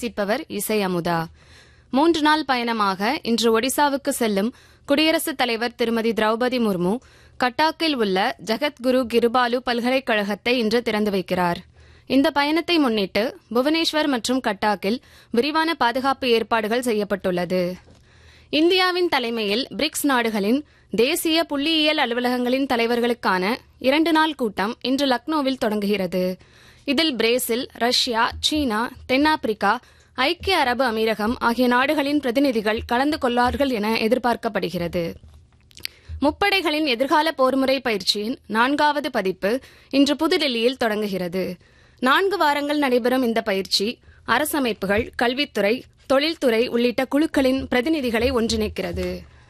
வாசிப்பவர் இசை அமுதா மூன்று நாள் பயணமாக இன்று ஒடிசாவுக்கு செல்லும் குடியரசுத் தலைவர் திருமதி திரௌபதி முர்மு கட்டாக்கில் உள்ள ஜகத்குரு கிருபாலு பல்கலைக்கழகத்தை இன்று திறந்து வைக்கிறார் இந்த பயணத்தை முன்னிட்டு புவனேஸ்வர் மற்றும் கட்டாக்கில் விரிவான பாதுகாப்பு ஏற்பாடுகள் செய்யப்பட்டுள்ளது இந்தியாவின் தலைமையில் பிரிக்ஸ் நாடுகளின் தேசிய புள்ளியியல் அலுவலகங்களின் தலைவர்களுக்கான இரண்டு நாள் கூட்டம் இன்று லக்னோவில் தொடங்குகிறது இதில் பிரேசில் ரஷ்யா சீனா தென்னாப்பிரிக்கா ஐக்கிய அரபு அமீரகம் ஆகிய நாடுகளின் பிரதிநிதிகள் கலந்து கொள்வார்கள் என எதிர்பார்க்கப்படுகிறது முப்படைகளின் எதிர்கால போர்முறை பயிற்சியின் நான்காவது பதிப்பு இன்று புதுடெல்லியில் தொடங்குகிறது நான்கு வாரங்கள் நடைபெறும் இந்த பயிற்சி அரசமைப்புகள் கல்வித்துறை தொழில்துறை உள்ளிட்ட குழுக்களின் பிரதிநிதிகளை ஒன்றிணைக்கிறது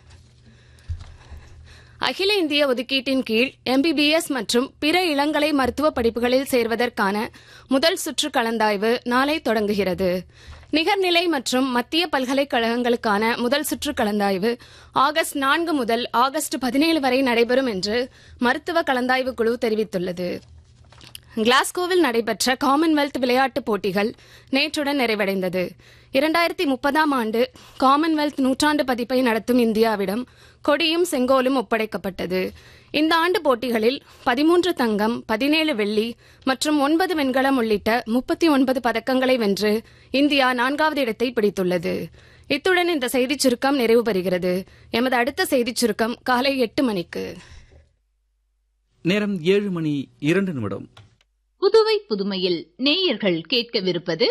அகில இந்திய ஒதுக்கீட்டின் கீழ் எம்பிபிஎஸ் மற்றும் பிற இளங்கலை மருத்துவ படிப்புகளில் சேர்வதற்கான முதல் சுற்று கலந்தாய்வு நாளை தொடங்குகிறது நிகர்நிலை மற்றும் மத்திய பல்கலைக்கழகங்களுக்கான முதல் சுற்று கலந்தாய்வு ஆகஸ்ட் நான்கு முதல் ஆகஸ்ட் பதினேழு வரை நடைபெறும் என்று மருத்துவ கலந்தாய்வு குழு தெரிவித்துள்ளது கிளாஸ்கோவில் நடைபெற்ற காமன்வெல்த் விளையாட்டுப் போட்டிகள் நேற்றுடன் நிறைவடைந்தது இரண்டாயிரத்தி முப்பதாம் ஆண்டு காமன்வெல்த் நூற்றாண்டு பதிப்பை நடத்தும் இந்தியாவிடம் கொடியும் செங்கோலும் ஒப்படைக்கப்பட்டது இந்த ஆண்டு போட்டிகளில் பதிமூன்று தங்கம் பதினேழு வெள்ளி மற்றும் ஒன்பது வெண்கலம் உள்ளிட்ட முப்பத்தி ஒன்பது பதக்கங்களை வென்று இந்தியா நான்காவது இடத்தை பிடித்துள்ளது இத்துடன் இந்த செய்திச் சுருக்கம் நிறைவு பெறுகிறது எமது அடுத்த செய்திச் சுருக்கம் காலை எட்டு மணிக்கு நேரம் ஏழு மணி இரண்டு நிமிடம் புதுவை புதுமையில் நேயர்கள் கேட்கவிருப்பது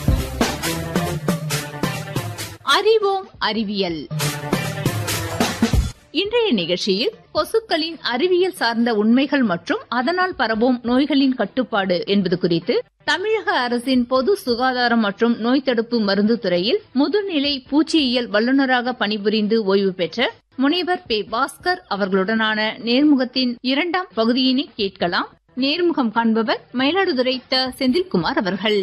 அறிவோம் அறிவியல் இன்றைய நிகழ்ச்சியில் கொசுக்களின் அறிவியல் சார்ந்த உண்மைகள் மற்றும் அதனால் பரவும் நோய்களின் கட்டுப்பாடு என்பது குறித்து தமிழக அரசின் பொது சுகாதாரம் மற்றும் நோய் தடுப்பு மருந்து துறையில் முதுநிலை பூச்சியியல் வல்லுநராக பணிபுரிந்து ஓய்வு பெற்ற முனைவர் பே பாஸ்கர் அவர்களுடனான நேர்முகத்தின் இரண்டாம் பகுதியினை கேட்கலாம் நேர்முகம் காண்பவர் மயிலாடுதுறை த செந்தில்குமார் அவர்கள்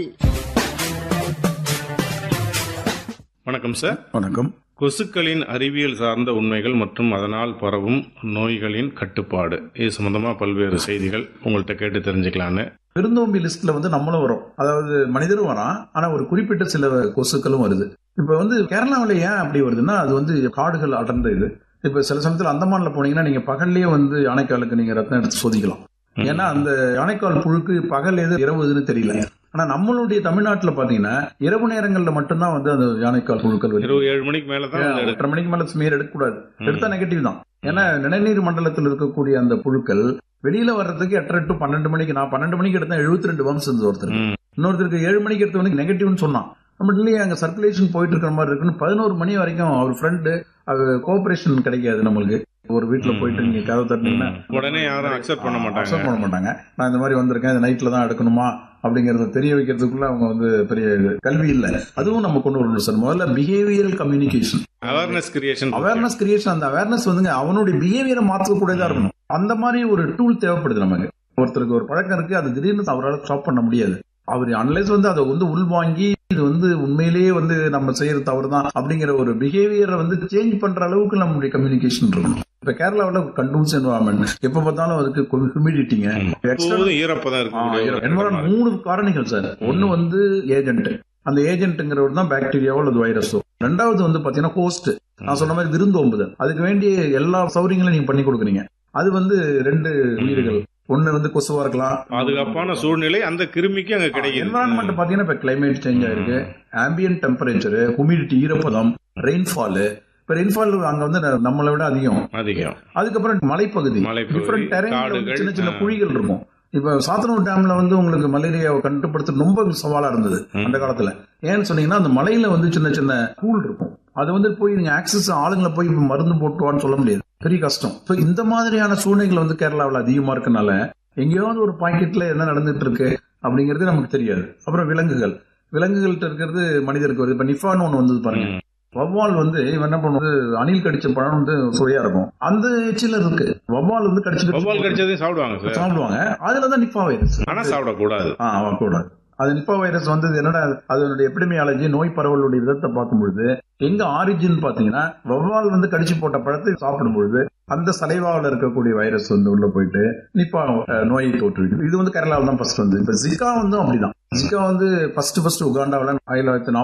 வணக்கம் சார் வணக்கம் கொசுக்களின் அறிவியல் சார்ந்த உண்மைகள் மற்றும் அதனால் பரவும் நோய்களின் கட்டுப்பாடு இது சம்பந்தமா பல்வேறு செய்திகள் உங்கள்கிட்ட கேட்டு தெரிஞ்சுக்கலான்னு விருந்தோம்பி லிஸ்ட்ல வந்து நம்மளும் வரும் அதாவது மனிதரும் வரான் ஆனா ஒரு குறிப்பிட்ட சில கொசுக்களும் வருது இப்ப வந்து கேரளாவில் ஏன் அப்படி வருதுன்னா அது வந்து காடுகள் அடர்ந்த இது இப்ப சில சமயத்தில் அந்தமான்ல போனீங்கன்னா நீங்க பகல்லையே வந்து யானைக்காலுக்கு நீங்க ரத்தம் எடுத்து சோதிக்கலாம் ஏன்னா அந்த யானைக்கால் புழுக்கு பகல் எது இரவு எதுன்னு தெரியல ஆனா நம்மளுடைய தமிழ்நாட்டுல பாத்தீங்கன்னா இரவு நேரங்கள்ல மட்டும்தான் வந்து அந்த யானைக்கால் புழுக்கள் வருது இருபது ஏழு மணிக்கு மேல தான் வந்து எட்டரை மணிக்கு மேல ஸ்மீர் எடுக்கக்கூடாது ம். எடுத்தா நெகட்டிவ் தான் ஏன்னா நிணநீர் மண்டலத்தில் இருக்கக்கூடிய அந்த புழுக்கள் வெளியில வர்றதுக்கு எட்டரை டு பன்னெண்டு மணிக்கு நான் பன்னெண்டு மணிக்கு எடுத்தேன் எழுபத்தி ரெண்டு வம்ஸ் இருந்தது ஒருத்தர் ம், இன்னொருத்தருக்கு ஏழு மணிக்கு எடுத்தவனுக்கு நெகட்டிவ்னு சொன்னான் நம்ம இல்லையே அங்க சர்க்குலேஷன் போயிட்டு இருக்கிற மாதிரி இருக்குன்னு பதினோரு மணி வரைக்கும் அவர் ஃப்ரெண்டு அது கோஆபரேஷன் கிடைக்காது நம்மளுக்கு ஒரு வீட்டுல ம். போயிட்டு நீங்க கதவு தட்டினீங்கன்னா ம். உடனே யாரும் அக்செப்ட் பண்ண accept மாட்டாங்க பண்ண மாட்டாங்க நான் இந்த மாதிரி வந்திருக்கேன் இது நைட்ல தான் எடுக்கணுமா அப்படிங்கறத தெரிய வைக்கிறதுக்குள்ள அவங்க வந்து பெரிய இது. கல்வி இல்ல அதுவும் நம்ம கொண்டு வரணும் சார் முதல்ல behavioural communication awareness creation awareness creation அந்த அவேர்னஸ் வந்துங்க அவனுடைய பிஹேவியரை மாற்றக்கூடியதா இருக்கணும் அந்த மாதிரி ஒரு டூல் தேவைப்படுது நமக்கு ஒருத்தருக்கு ஒரு பழக்கம் இருக்கு அது திடீர்னு அவரால் ஸ்டாப் பண்ண முடியாது அவர் அனலைஸ் வந்து அதை வந்து உள்வாங்கி இது வந்து உண்மையிலேயே வந்து நம்ம செய்யற தவறு தான் அப்படிங்கிற ஒரு பிஹேவியரை வந்து சேஞ்ச் பண்ற அளவுக்கு நம்மளுடைய கம்யூனிகேஷன் இருக்கணும் இப்ப கேரளாவில் கண்டூஸ் என்வரான்மெண்ட் எப்ப பார்த்தாலும் அதுக்கு ஹியூமிடிட்டிங்க எப்போதும் ஈரப்பதம் இருக்கக்கூடிய என்வரான் மூணு காரணிகள் சார் ஒன்னு வந்து ஏஜென்ட் அந்த ஏஜென்ட்ங்கிறவர் தான் பாக்டீரியாவோ அல்லது வைரஸோ ரெண்டாவது வந்து பாத்தீங்கன்னா ஹோஸ்ட் நான் சொன்ன மாதிரி விருந்தோம்புதல் அதுக்கு வேண்டிய எல்லா சௌகரியங்களும் நீங்க பண்ணி கொடுக்குறீங்க அது வந்து ரெண்டு உயிர்கள் ஒண்ணு வந்து கொசுவா இருக்கலாம் பாதுகாப்பான சூழ்நிலை அந்த கிருமிக்கு அங்க கிடைக்குது என்வரான்மெண்ட் பாத்தீங்கன்னா இப்ப கிளைமேட் சேஞ்ச் ஆயிருக்கு ஆம்பியன்ட் டெம்பரேச்சர் ஹுமிடிட்டி ஈரப்பதம் ரெயின்ஃபால் இப்ப ரெயின்ஃபால் அங்க வந்து நம்மளை விட அதிகம் அதிகம் அதுக்கப்புறம் மலைப்பகுதி மலைப்பகுதி, டிஃப்ரெண்ட் டெரைன்ல காடுகள், சின்ன சின்ன ஆ. குழிகள் இருக்கும் இப்ப சாத்தனூர் டேம்ல வந்து உங்களுக்கு மலேரியாவை கட்டுப்படுத்த ரொம்ப சவாலா இருந்தது ம். அந்த காலத்துல ஏன்னு சொன்னீங்கன்னா அந்த மலையில வந்து சின்ன சின்ன கூல் இருக்கும் அது வந்து போய் நீங்க ஆக்சஸ் ஆளுங்களை போய் இப்ப மருந்து போட்டுவான்னு சொல்ல முடியாது பெரிய கஷ்டம் இப்போ இந்த மாதிரியான சூழ்நிலைகள் வந்து கேரளாவில் அதிகமா இருக்கனால எங்கேயாவது ஒரு பாக்கெட்ல என்ன நடந்துட்டு இருக்கு அப்படிங்கிறது நமக்கு தெரியாது அப்புறம் விலங்குகள் விலங்குகள்கிட்ட இருக்கிறது மனிதருக்கு வருது இப்ப நிஃபான்னு ஒண்ணு வந்தது பாருங்க ம். வவ்வால் வந்து இவன் என்ன பண்ணுவது அணில் கடிச்ச பழம் வந்து சுவையா இருக்கும் அந்த எச்சில இருக்கு வவ்வால் வந்து கடிச்சு வவ்வால் கடிச்சு கடிச்சதையும் சாப்பிடுவாங்க சார் சாப்பிடுவாங்க அதுலதான் நிப்பா வைரஸ் ஆனா சாப்பிடக்கூடாது ஆ அவன் கூடாது அது நிப்பா வைரஸ் வந்து என்னடா அதனுடைய எபிடமியாலஜி நோய் பரவலுடைய விதத்தை பார்க்கும்பொழுது எங்க ஆரிஜின் பாத்தீங்கன்னா வவ்வால் வந்து கடிச்சு போட்ட பழத்தை சாப்பிடும் பொழுது அந்த சலைவாவில் இருக்கக்கூடிய வைரஸ் வந்து உள்ள போயிட்டு நிப்பா அஹ், நோயை தோற்றுவிக்குது இது வந்து கேரளாவில் தான் ஃபர்ஸ்ட் வந்து இப்ப ஜிகா வந்து அப்படிதான் ஜிகா வந்து ஃபர்ஸ்ட் ஃபர்ஸ்ட் உகாண்டாவில் ஆயிரத்தி தொள்ளாயிரத்தி